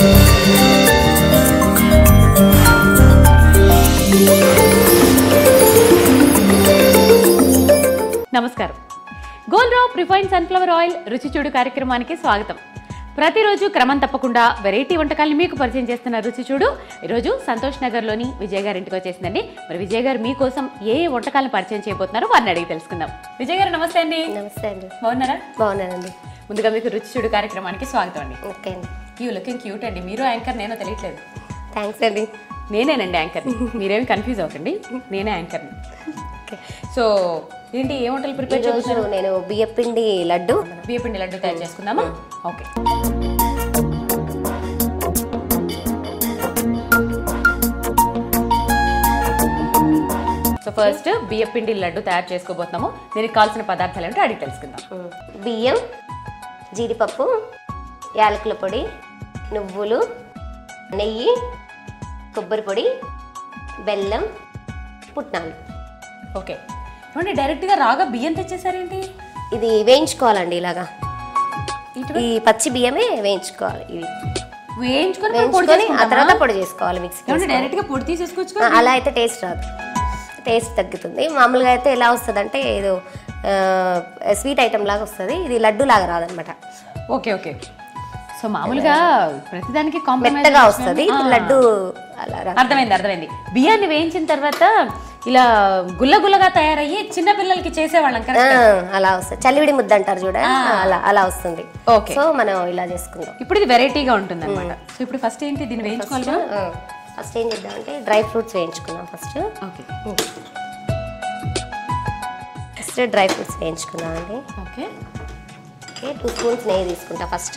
నమస్కారం గోల్రావ్ refine sunflower oil రుచి చూడు కార్యక్రమానికి స్వాగతం ప్రతిరోజు క్రమం తప్పకుండా వెరైటీ వంటకాలను మీకు పరిచయం చేస్తున్న రుచి చూడు ఈరోజు సంతోష్ నగర్లోని విజయ్ గారి ఇంటికి వచ్చేసిందండి మరి విజయ్ గారు మీకోసం ఏ ఏ వంటకాలను పరిచయం చేయబోతున్నారో వారిని అడిగి తెలుసుకుందాం విజయ్ గారు నమస్తే అండి నమస్తే అండి బాగున్నారా బాగున్నానండి ముందుగా మీకు రుచి చూడు కార్యక్రమానికి స్వాగతం అండి ఓకే అండి యూ లుకింగ్ క్యూట్ అండి మీరు యాంకర్ నేనో తెలియట్లేదు థ్యాంక్స్ అండి నేనేనండి యాంకర్ని మీరేమి కన్ఫ్యూజ్ అవ్వకండి నేనే యాంకర్ని ఓకే సో ఏంటి ఏ వంటలు ప్రిపేర్ ఈరోజు చేస్తున్నారు నేను బియ్యపిండి లడ్డు బియ్యపిండి లడ్డు తయారు చేసుకుందామా ఓకే సో ఫస్ట్ బియ్యపిండి లడ్డు తయారు చేసుకోబోతున్నాము దీనికి కావాల్సిన పదార్థాలు ఏంటో అడిగి తెలుసుకుందాం ఉమ్, బియ్యం జీడిపప్పు యాలకుల పొడి నువ్వులు నెయ్యి కొబ్బరి పొడి బెల్లం పుట్నాలు ఓకే ఏమండి డైరెక్ట్గా రాగా బియ్యం తెచ్చేసారేంటి ఇది వేయించుకోవాలండి ఇలాగా ఇటు ఈ పచ్చి బియ్యమే వేయించుకోవాలి ఇవి వేయించుకొని మనం పొడి వేయించుకొని ఆ చేసుకుంటామా? తర్వాత పొడి చేసుకోవాలి మిక్సీ ఏమండి డైరెక్ట్గా పొడి తీసేసుకోవచ్చు ఆ, అలా అయితే టేస్ట్ రాదు టేస్ట్ తగ్గుతుంది మామూలుగా అయితే ఎలా వస్తుంది అంటే ఏదో స్వీట్ ఐటమ్ లాగా వస్తుంది ఇది లడ్డు లాగా రాదనమాట ఓకే ఓకే సో మామూలుగా ప్రతిదానికి కాంప్రమైజ్ మెత్తగా వస్తుంది లడ్డు అలా రా అర్థమైంది అర్థమైంది బియ్యాన్ని వేయించిన తర్వాత ఇలా గుల్ల గుల్లగా తయారయ్యి చిన్న పిల్లలకి చేసేవాళ్ళం కదా ఆ, అలా వస్తుంది చలివిడి ముద్ద అంటారు చూడ అలా అలా వస్తుంది ఓకే సో మనం ఇలా చేసుకుందాం ఇప్పుడు ఇది వెరైటీగా ఉంటుంది అనమాట సో ఇప్పుడు ఫస్ట్ ఏంటి దీన్ని వేయించుకోవాలి ఫస్ట్ ఏం చేద్దామంటే డ్రై ఫ్రూట్స్ వేయించుకుందాం first okay first dry fruits వేయించుకుందాం అండి ఓకే ఓకే టూ స్పూన్స్ నెయ్యి తీసుకుంటా ఫస్ట్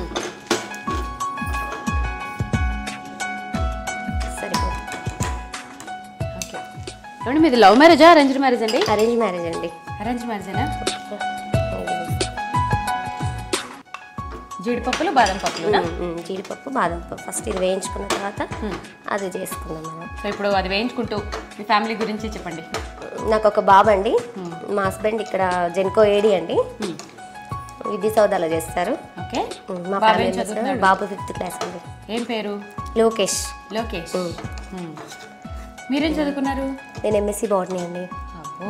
సరిపోతుంది ఓకే ఏమండి మీది లవ్ మ్యారేజా అరేంజ్ మ్యారేజ్ అండి అరేంజ్ మ్యారేజ్ అండి అరేంజ్ మ్యారేజేనా జీడిపప్పులు బాదం పప్పులు ఉమ్, ఉమ్, జీడిపప్పు బాదం పప్పు ఫస్ట్ ఇది వేయించుకున్న తర్వాత అది చేసుకుందాం మనం సో ఇప్పుడు అది వేయించుకుంటూ మీ ఫ్యామిలీ గురించి చెప్పండి నాకు ఒక బాబు అండి మా హస్బెండ్ ఇక్కడ జెన్కో ఏడి అండి విద్యా సౌదాలో చేస్తారు ఓకే ఉమ్, మా బాబు ఫ్యామిలీ ఏం చదువుతున్నాడు బాబు ఫిఫ్త్ క్లాస్ అండి ఏం పేరు లోకేష్ లోకేష్ మ్మ్. మీరేం చదువుకున్నారు నేను ఎంఎస్సి బాటనీ అండి అబ్బో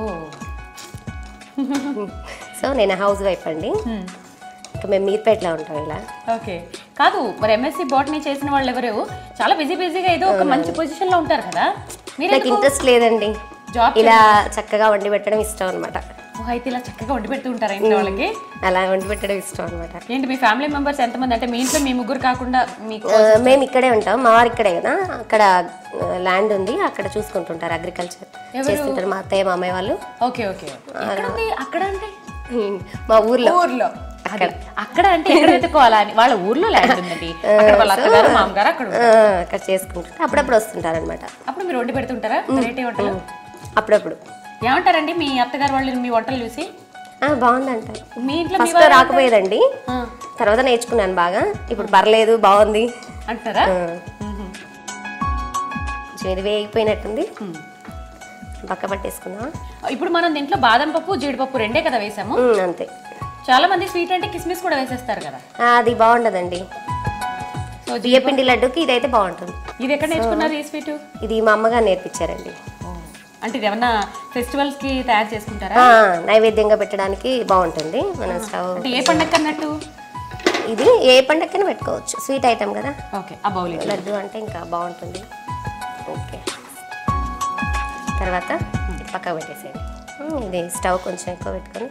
సో నేను హౌస్ వైఫ్ అండి ఇంకా మేము మీర్పేటలో ఉంటాం ఇలా ఓకే కాదు మరి ఎంఎస్సి బాటనీ చేసిన వాళ్ళు ఎవరు చాలా బిజీ బిజీగా ఏదో ఒక మంచి పొజిషన్ లో ఉంటారు కదా మీరు నాకు ఇంట్రెస్ట్ లేదండి జాబ్ ఇలా చక్కగా వండి పెట్టడం ఇష్టం అనమాట అయితే ఇలా చక్కగా వండి పెడుతూ ఉంటారా ఇంట్లో వాళ్ళకి అలా వండి పెట్టడం ఇష్టం అనమాట ఏంటి మీ ఫ్యామిలీ మెంబర్స్ ఎంతమంది అంటే మీ ఇంట్లో మీ ముగ్గురు కాకుండా మీకు మేము ఇక్కడే ఉంటాం మా వారు ఇక్కడే కదా అక్కడ ల్యాండ్ ఉంది అక్కడ చూసుకుంటుంటారు అగ్రికల్చర్ చేస్తుంటారు మా అత్తయ్య మా అమ్మాయి వాళ్ళు ఓకే ఓకే ఎక్కడ ఉంది అక్కడ అంటే మా ఊర్లో ఊర్లో అక్కడ అక్కడ అంటే ఎక్కడ వెతుకోవాలా అని వాళ్ళ ఊర్లో ల్యాండ్ ఉందండి అక్కడ వాళ్ళ అత్తగారు మామగారు అక్కడ ఆ, అక్కడ చేసుకుంటారు అప్పుడప్పుడు వస్తుంటారు అనమాట అప్పుడు మీరు వండి పెడుతుంటారా వెరైటీ వంటలు అప్పుడప్పుడు ఏమంటారండి మీ అత్తగారు వాళ్ళు మీ వంటలు చూసి ఆ, బాగుందంటారు మీ ఇంట్లో మీ ఫస్ట్ రాకపోయేదండి ఆ, తర్వాత నేర్చుకున్నాను బాగా ఇప్పుడు పర్లేదు బాగుంది అంటారా ఆ. కొంచెం ఇది వేగిపోయినట్టుంది పక్క పట్టేసుకుందాం ఇప్పుడు మనం దీంట్లో బాదం పప్పు జీడిపప్పు రెండే కదా వేసాము ఉమ్, అంతే చాలా మంది స్వీట్ అంటే కిస్మిస్ కూడా వేసేస్తారు కదా ఆ, అది బాగుండదండి సో బియ్యపిండి లడ్డుకి ఇదైతే బాగుంటుంది ఇది ఎక్కడ నేర్చుకున్నారు ఈ స్వీట్ ఇది మా అమ్మగారు నేర్పించారండి అంటే ఇది ఏమన్నా ఫెస్టివల్స్ కి తయారు చేసుకుంటారా ఆ, నైవేద్యంగా పెట్టడానికి బాగుంటుంది మనం స్టవ్ అంటే ఏ పండగ అన్నట్టు ఇది ఏ పండక్కైనా పెట్టుకోవచ్చు స్వీట్ ఐటమ్ కదా ఓకే ఆ బౌల్ ఇది. లడ్డు అంటే ఇంకా బాగుంటుంది ఓకే తర్వాత ఇది పక్కకు పెట్టేసేయండి ఉమ్, ఇది స్టవ్ కొంచెం ఎక్కువ పెట్టుకొని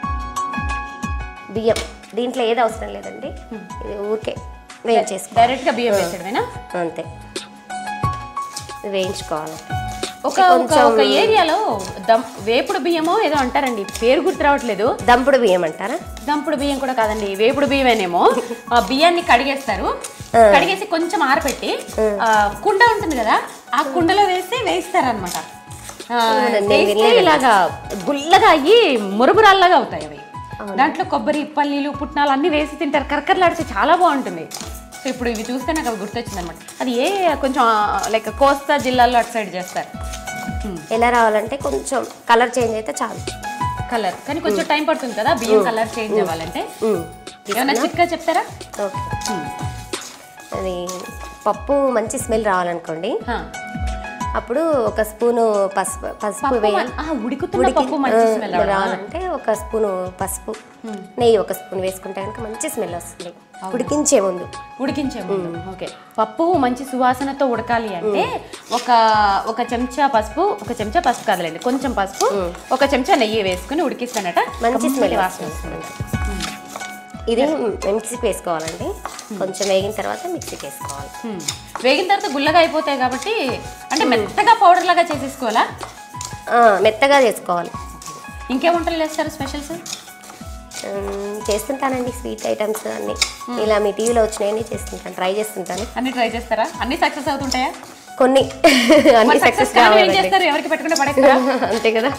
బియ్యం దీంట్లో ఏది అవసరం లేదండి ఇది ఊరికే వేయించేసుకో డైరెక్ట్ గా బియ్యం వేసేయడమేనా అంతే ఇది వేయించుకోవాలి ఒక ఒక ఒక ఏరియాలో దమ్ వేపుడు బియ్యమో ఏదో అంటారండి పేరు గుర్తు రావట్లేదు దంపుడు బియ్యం అంటారా దంపుడు బియ్యం కూడా కాదండి వేపుడు బియ్యమేనేమో ఆ బియ్యాన్ని కడిగేస్తారు కడిగేసి కొంచెం ఆరబెట్టి ఆ, కుండ ఉంటుంది కదా ఆ కుండలో వేసి వేయిస్తారు అనమాట ఇలాగా గుల్లగా అయ్యి మురుమురాల్లాగా అవుతాయి అవి దాంట్లో కొబ్బరి పల్లీలు పుట్నాలు అన్ని వేసి తింటారు కరకరలాడితే చాలా బాగుంటుంది సో ఇప్పుడు ఇవి చూస్తే నాకు అవి గుర్తొచ్చింది అనమాట అది ఏ కొంచెం లైక్ కోస్తా జిల్లాల్లో అటు సైడ్ చేస్తారు ఎలా రావాలంటే కొంచెం కలర్ చేంజ్ అయితే చాలు కలర్ కానీ కొంచెం టైం పడుతుంది కదా బియ్యం కలర్ చేంజ్ అవ్వాలంటే ఉమ్. ఏమైనా చిట్కా చెప్తారా ఓకే అది పప్పు మంచి స్మెల్ రావాలనుకోండి ఆ. అప్పుడు ఒక స్పూను పసుపు పసుపు పప్పు వేయాలి మ- ఆ, ఉడుకుతున్న పప్పు మంచి స్మెల్ ఆ, రావాలంటే ఒక స్పూను పసుపు నెయ్యి ఒక స్పూన్ వేసుకుంటే కనుక మంచి స్మెల్ వస్తుంది ఉడికించే ముందు ఉడికించే ముందు ఓకే పప్పు మంచి సువాసనతో ఉడకాలి అంటే ఒక ఒక చెంచా పసుపు ఒక చెంచా పసుపు కాదులేండి కొంచెం పసుపు ఒక చెంచా నెయ్యి వేసుకుని ఉడికిస్తానట మంచి కమ్మటి స్మెల్ వాసన వస్తుంది ఇది మిక్సీకి వేసుకోవాలండి కొంచెం వేగిన తర్వాత మిక్సీకి వేసుకోవాలి హ్మ్. వేగిన తర్వాత గుల్లగా అయిపోతాయి కాబట్టి అంటే మెత్తగా పౌడర్ లాగా చేసేసుకోవాలా ఆ, మెత్తగా చేసుకోవాలి ఇంకే వంటలు చేస్తారు స్పెషల్స్ ఉమ్, చేస్తుంటానండి స్వీట్ ఐటమ్స్ అన్ని ఇలా మీ టీవీలో వచ్చినాయని చేస్తుంటాను ట్రై చేస్తుంటాను అన్ని ట్రై చేస్తారా అన్ని సక్సెస్ అవుతుంటాయా కొన్ని అన్ని సక్సెస్ సక్సెస్ కావాలి ఏం కావాలండి చేస్తారు ఎవరికి పెట్టుకుంటే పడేస్తారా అంతే కదా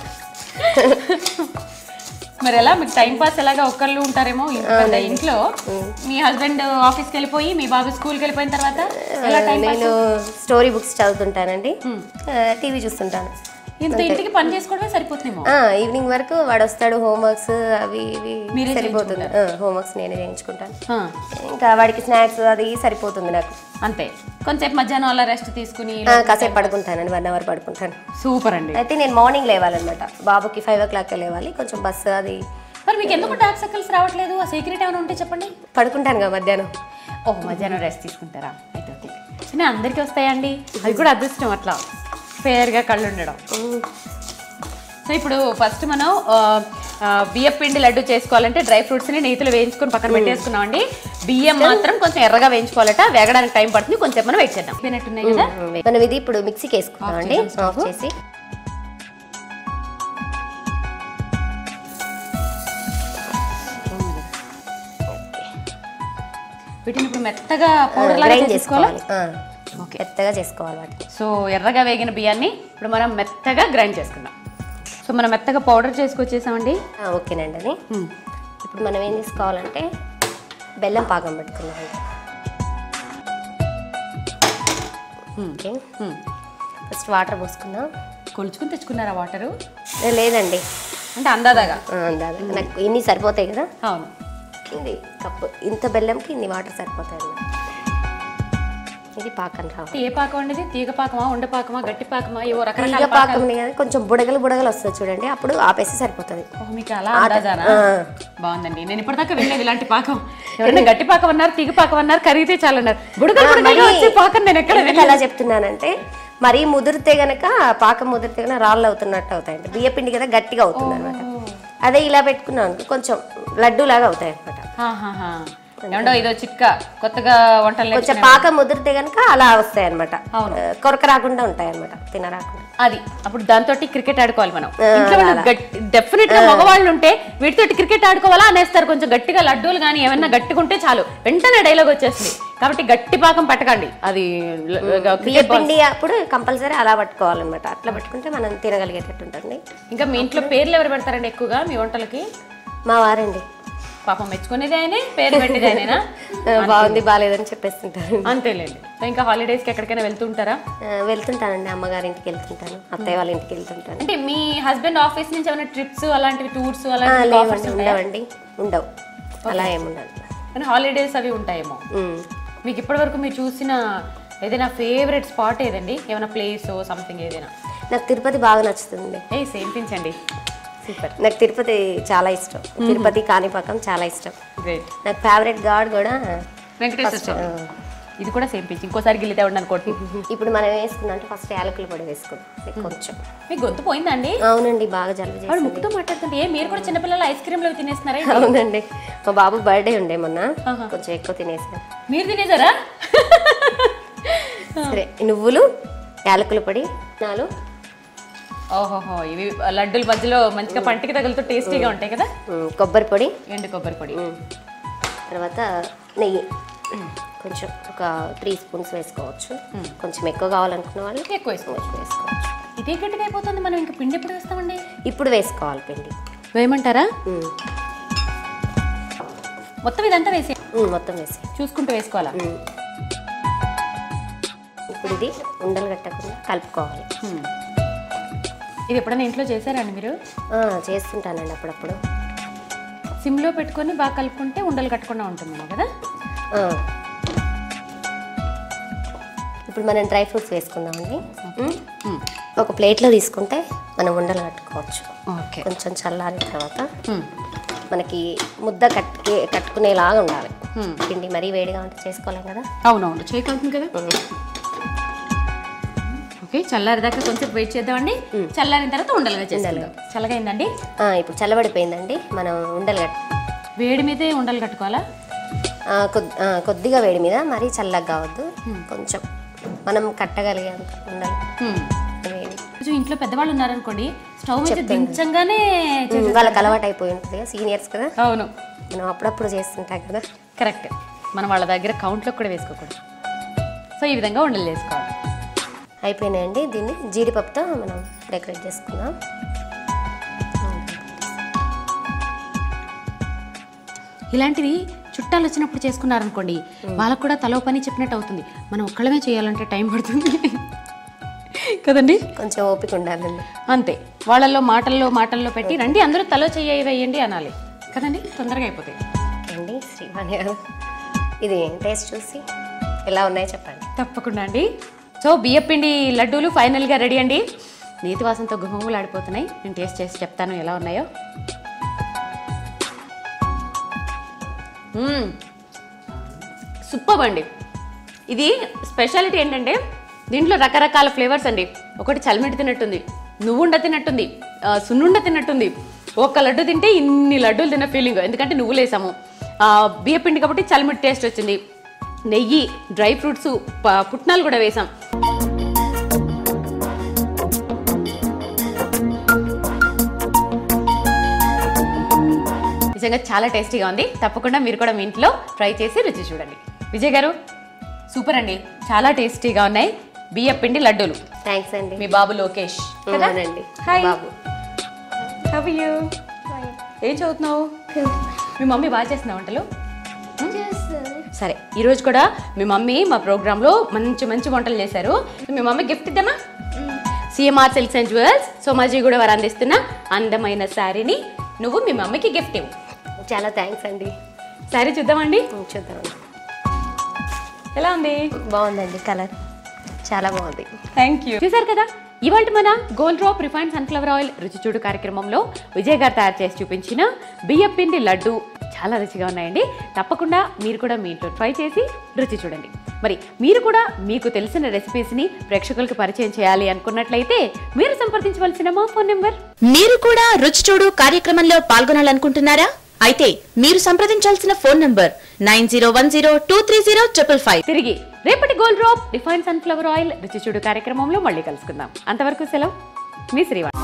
మరి ఎలా మీకు టైం పాస్ ఎలాగా ఒక్కళ్ళు ఉంటారేమో ఇంట్లో పెద్ద ఇంట్లో మీ హస్బెండ్ ఆఫీస్కి వెళ్ళిపోయి మీ బాబు స్కూల్కి వెళ్ళిపోయిన తర్వాత ఎలా టైం పాస్ నేను స్టోరీ బుక్స్ చదువుతుంటానండి టీవీ చూస్తుంటాను ఇంత ఇంటికి పని చేసుకోవడమే సరిపోతుందేమో ఆ, ఈవినింగ్ వరకు వాడు వస్తాడు హోంవర్క్స్ అవి ఇవి మీరే సరిపోతుంది హోంవర్క్స్ నేనే చేయించుకుంటాను ఆ, ఇంకా వాడికి స్నాక్స్ అది సరిపోతుంది నాకు అంతే కొంచెంసేపు మధ్యాహ్నం అలా రెస్ట్ తీసుకుని ఆ, కాసేపు పడుకుంటానండి వన్ అవర్ పడుకుంటాను సూపర్ అండి అయితే నేను మార్నింగ్ లేవాలన్నమాట బాబుకి ఫైవ్ ఓ క్లాక్ లేవాలి కొంచెం బస్సు అది మరి మీకు ఎందుకు డార్క్ సర్కిల్స్ రావట్లేదు ఆ సీక్రెట్ ఏమైనా ఉంటే చెప్పండి పడుకుంటాను కదా మధ్యాహ్నం ఓ మధ్యాహ్నం రెస్ట్ తీసుకుంటారా అయితే ఓకే చిన్న అందరికీ వస్తాయండి అది కూడా అదృష్టం అట్లా ఫేర్గా కళ్ళు ఉండడం సో ఇప్పుడు ఫస్ట్ మనం ఆ, ఆ, బియ్యం పిండి లడ్డు చేసుకోవాలంటే డ్రై ఫ్రూట్స్ని నెయ్యిలో వేయించుకొని పక్కన పెట్టేసుకున్నామండి బియ్యం మాత్రం కొంచెం ఎర్రగా వేయించుకోవాలట వేగడానికి టైం పడుతుంది కొంచెం మనం వెయిట్ చేద్దాం పోయినట్టున్నాయి కదా మనం ఇది ఇప్పుడు మిక్సీకి వేసుకుందాం అండి ఆఫ్ చేసి వీటిని ఇప్పుడు మెత్తగా పౌడర్ లాగా గ్రైండ్ చేసుకోవాలా చేసుకోవాలి ఆ, మెత్తగా చేసుకోవాలి వాటిని సో ఎర్రగా వేగిన బియ్యాన్ని ఇప్పుడు మనం మెత్తగా గ్రైండ్ చేసుకుందాం సో మనం మెత్తగా పౌడర్ చేసుకొచ్చేసామండి ఆ, ఓకేనండి అది ఇప్పుడు మనం ఏం చేసుకోవాలంటే బెల్లం పాకం పెట్టుకుందాం ఓకే ఫస్ట్ వాటర్ పోసుకుందాం కొలుచుకుని తెచ్చుకున్నారా వాటరు ఏ, లేదండి అంటే అందాదాగా ఆ, అందాక నాకు ఇన్ని సరిపోతాయి కదా అవును ఇది కప్పు ఇంత బెల్లంకి ఇన్ని వాటర్ సరిపోతాయి అన్నమాట ఇది పాకం రావాలి ఏ పాకం అండి తీగ పాకమా ఉండ పాకమా గట్టి పాకమా ఏవో తీగ రకరకాల పాకం ఉంది కదా కొంచెం బుడగలు బుడగలు వస్తుంది చూడండి అప్పుడు ఆపేసి సరిపోతుంది ఓ, మీకు అలా అందాజానా బాగుందండి నేను ఇప్పటిదాకా వినలేదు ఇలాంటి పాకం ఎవరైనా గట్టి పాకం అన్నారు తీగ పాకం అన్నారు కరిగితే చాలు అన్నారు బుడగలు బుడగలుగా వచ్చే పాకం నేను ఎక్కడ ఎందుకు అలా చెప్తున్నానంటే మరీ ముదిరితే గనక పాకం ముదిరితే గనక రాళ్ళు అవుతున్నట్టు అవుతాయండి బియ్య పిండి కదా గట్టిగా అవుతుంది అనమాట అదే ఇలా పెట్టుకున్నాం అనుకో కొంచెం లడ్డు లాగా అవుతాయి అనమాట ఆహాహా. ఏమండో ఇదో చిట్కా కొత్తగా వంటలు కొంచెం నేర్చుకునే- పాకం ముదిరితే గనక అలా వస్తాయి అనమాట కొరక రాకుండా ఉంటాయి అనమాట తినరాకుండా అది అప్పుడు దాంతో క్రికెట్ ఆడుకోవాలి మనం ఇంట్లో వాళ్ళు డెఫినెట్ గా మగవాళ్ళు ఉంటే వీటితో క్రికెట్ ఆడుకోవాలా అనేస్తారు కొంచెం గట్టిగా లడ్డూలు కానీ ఏమన్నా గట్టిగా ఉంటే చాలు వెంటనే డైలాగ్ వచ్చేస్తుంది కాబట్టి గట్టి పాకం పట్టకండి అది ల- బియ్య క్రికెట్ పిండి అప్పుడు కంపల్సరీ అలా పట్టుకోవాలన్నమాట అట్లా పట్టుకుంటే మనం తినగలిగేటట్టు ఉంటుంది ఇంకా మీ ఇంట్లో పేర్లు ఎవరు పెడతారండి ఎక్కువగా మీ వంటలకి మా వారండి పాపం మెచ్చుకునేది ఆయనే పేరు పెట్టేది ఆయనేనా ఆ, బాగుంది బాగాలేదని చెప్పేస్తుంటారు అంతేలేండి సో ఇంకా హాలిడేస్ కి ఎక్కడికైనా వెళ్తుంటారా ఆ, వెళ్తుంటానండి అమ్మగారి ఇంటికి వెళ్తుంటాను అత్తయ్య వాళ్ళ ఇంటికి వెళ్తుంటాను అంటే మీ హస్బెండ్ ఆఫీస్ నుంచి ఏమైనా ట్రిప్స్ అలాంటివి టూర్స్ ఆ, అలాంటివి లేవండి ఉండవండి ఉండవు అలా ఏముండదు కానీ హాలిడేస్ అవి ఉంటాయేమో ఉమ్. మీకు ఇప్పటివరకు మీరు చూసిన ఏదైనా ఫేవరెట్ స్పాట్ ఏదండి ఏమైనా ప్లేస్ సంథింగ్ ఏదైనా నాకు తిరుపతి బాగా నచ్చుతుంది ఏ సేమ్ పించండి సూపర్ నాకు తిరుపతి చాలా ఇష్టం తిరుపతి కాణిపాకం చాలా ఇష్టం గ్రేట్ నాకు ఫేవరెట్ గాడ్ కూడా వెంకటేశ్వర స్వామి ఇది కూడా సేమ్ పించ్ ఇంకోసారి గిల్లితే ఉండి అనుకోండి ఇప్పుడు మనం వేసుకున్నాం అంటే ఫస్ట్ యాలకుల పొడి వేసుకుంటాం కొంచెం మీ గొంతు పోయిందండి అవునండి బాగా జలుబు వాడు చేసింది ముక్కుతో మాట్లాడుతుంటే ఏ మీరు కూడా చిన్నపిల్లలు ఐస్ క్రీమ్లు అవి తినేస్తున్నారా అవునండి మా బాబు బర్త్డే ఉండే మొన్న కొంచెం ఎక్కువ తినేసాను మీరు తినేసారా సరే నువ్వులు యాలకుల పొడి నాలు ఓహోహో ఇవి లడ్డూల మధ్యలో మంచిగా పంటికి తగులుతూ టేస్టీగా ఉంటాయి కదా ఉమ్, కొబ్బరి పొడి ఎండు కొబ్బరి పొడి ఉమ్, తర్వాత నెయ్యి కొంచెం ఒక త్రీ స్పూన్స్ వేసుకోవచ్చు కొంచెం ఎక్కువ కావాలనుకున్న వాళ్ళు ఎక్కువ వేసుకోవచ్చు కొంచెం వేసుకోవచ్చు ఇదే గట్టిగా అయిపోతుంది మనం ఇంకా పిండి ఎప్పుడు వేస్తామండి ఇప్పుడు వేసుకోవాలి పిండి వేయమంటారా ఉమ్, మొత్తం ఇదంతా వేసే ఉమ్, మొత్తం వేసి చూసుకుంటూ వేసుకోవాలా ఇప్పుడు ఇది ఉండలు కట్టకుండా కలుపుకోవాలి హ్మ్. ఇది ఎప్పుడైనా ఇంట్లో చేశారండి మీరు ఆ, చేస్తుంటానండి అప్పుడప్పుడు సిమ్లో పెట్టుకొని బాగా కలుపుకుంటే ఉండలు కట్టకుండా ఉంటుందేమో కదా ఆ, ఇప్పుడు మనం డ్రై ఫ్రూట్స్ వేసుకుందామండి మ్మ్. ఒక ప్లేట్లో తీసుకుంటే మనం ఉండలు కట్టుకోవచ్చు ఓకే కొంచెం చల్లారిన తర్వాత మనకి ముద్ద కట్టుకే కట్టుకునేలాగా ఉండాలి పిండి మరీ వేడిగా ఉంటే చేసుకోలేం కదా అవునవును చేయగలుగుతుంది కదా ఓకే చల్లారిదాకా కొంచెం వెయిట్ చేద్దామండి చల్లారిన తర్వాత ఉండలుగా చేసుకుందాం చల్లగా అయిందండి ఆ, ఇప్పుడు చల్లబడిపోయిందండి మనం ఉండలు కట్ వేడి మీదే ఉండలు కట్టుకోవాలా ఆ, కొద్- ఆ, కొద్దిగా వేడి మీద మరీ చల్లగా కావద్దు కొంచెం మనం కట్టగలిగేంత ఉండాలి హ్మ్. వేడి కొంచెం ఇంట్లో పెద్దవాళ్ళు ఉన్నారనుకోండి స్టవ్ మీద దించంగానే మ్మ్, వాళ్ళకి అలవాటు అయిపోయి ఉంటుంది కదా సీనియర్స్ కదా అవును మనం అప్పుడప్పుడు చేస్తుంటాం కదా కరెక్ట్ మనం వాళ్ళ దగ్గర కౌంట్లో కూడా వేసుకోకూడదు సో ఈ విధంగా ఉండలు చేసుకోవాలి అయిపోయినాయండి దీన్ని జీడిపప్పుతో మనం డెకరేట్ చేసుకుందాం ఇలాంటివి చుట్టాలు వచ్చినప్పుడు చేసుకున్నారనుకోండి వాళ్ళకు కూడా తలో పని చెప్పినట్టు అవుతుంది మనం ఒక్కళ్ళమే చేయాలంటే టైం పడుతుంది కదండి కొంచెం ఓపిక ఉండాలండి అంతే వాళ్ళల్లో మాటల్లో మాటల్లో పెట్టి రండి అందరూ తలో చెయ్యి వేయండి అనాలి కదండి తొందరగా అయిపోతాయి ఓకే అండి శ్రీవాణి గారు ఇది టేస్ట్ చూసి ఎలా ఉన్నాయో చెప్పండి తప్పకుండా అండి సో బియ్యపిండి లడ్డూలు ఫైనల్గా రెడీ అండి నీతి వాసనతో గుమగుమలు ఆడిపోతున్నాయి నేను టేస్ట్ చేసి చెప్తాను ఎలా ఉన్నాయో సూపర్ అండి ఇది స్పెషాలిటీ ఏంటంటే దీంట్లో రకరకాల ఫ్లేవర్స్ అండి ఒకటి చలిమిడి తిన్నట్టుంది నువ్వుండ తిన్నట్టుంది ఆ, సున్నుండ తిన్నట్టుంది ఒక్క లడ్డు తింటే ఇన్ని లడ్డూలు తిన్న ఫీలింగ్ ఎందుకంటే నువ్వులు వేసాము ఆ, బియ్యపిండి కాబట్టి చలిమిడి టేస్ట్ వచ్చింది నెయ్యి డ్రై ఫ్రూట్స్ ప- పుట్నాలు కూడా వేసాం నిజంగా చాలా టేస్టీగా ఉంది తప్పకుండా మీరు కూడా మీ ఇంట్లో ట్రై చేసి రుచి చూడండి విజయ్ గారు సూపర్ అండి చాలా టేస్టీగా ఉన్నాయి బియ్య పిండి లడ్డూలు థ్యాంక్స్ అండి మీ బాబు లోకేష్ కదా అవునండి హాయ్ బాబు హౌ యూ ఏం చదువుతున్నావు మీ మమ్మీ బాగా చేస్తున్నా వంటలు సరే ఈరోజు కూడా మీ మమ్మీ మా ప్రోగ్రాంలో మంచి మంచి వంటలు చేశారు మీ మమ్మీ గిఫ్ట్ ఇద్దామా సిఎంఆర్ సిల్క్స్ అండ్ జ్యువెల్స్ సోమాజీ కూడా వారు అందిస్తున్న అందమైన శారీని నువ్వు మీ మమ్మీకి గిఫ్ట్ ఇవ్వు చాలా థ్యాంక్స్ అండి శారీ చూద్దామండి మ్మ్, చూద్దామండి ఎలా ఉంది బాగుందండి కలర్ చాలా బాగుంది థ్యాంక్ యూ చూసారు కదా ఇవాళ మన gold drop refine sunflower oil రుచి చూడు కార్యక్రమంలో విజయ్ గారు తయారు చేసి చూపించిన బియ్యం పిండి లడ్డు చాలా రుచిగా ఉన్నాయండి తప్పకుండా మీరు కూడా మీ ఇంట్లో ట్రై చేసి రుచి చూడండి మరి మీరు కూడా మీకు తెలిసిన రెసిపీస్ని ప్రేక్షకులకు పరిచయం చేయాలి అనుకున్నట్లయితే మీరు సంప్రదించవలసిన మా ఫోన్ నెంబర్ మీరు కూడా రుచి చూడు కార్యక్రమంలో పాల్గొనాలనుకుంటున్నారా అయితే మీరు సంప్రదించాల్సిన phone number nine zero one zero two three zero triple five తిరిగి రేపటి gold drop refine sunflower oil రుచి చూడు కార్యక్రమంలో మళ్ళీ కలుసుకుందాం అంతవరకు సెలవు మీ శ్రీవాణి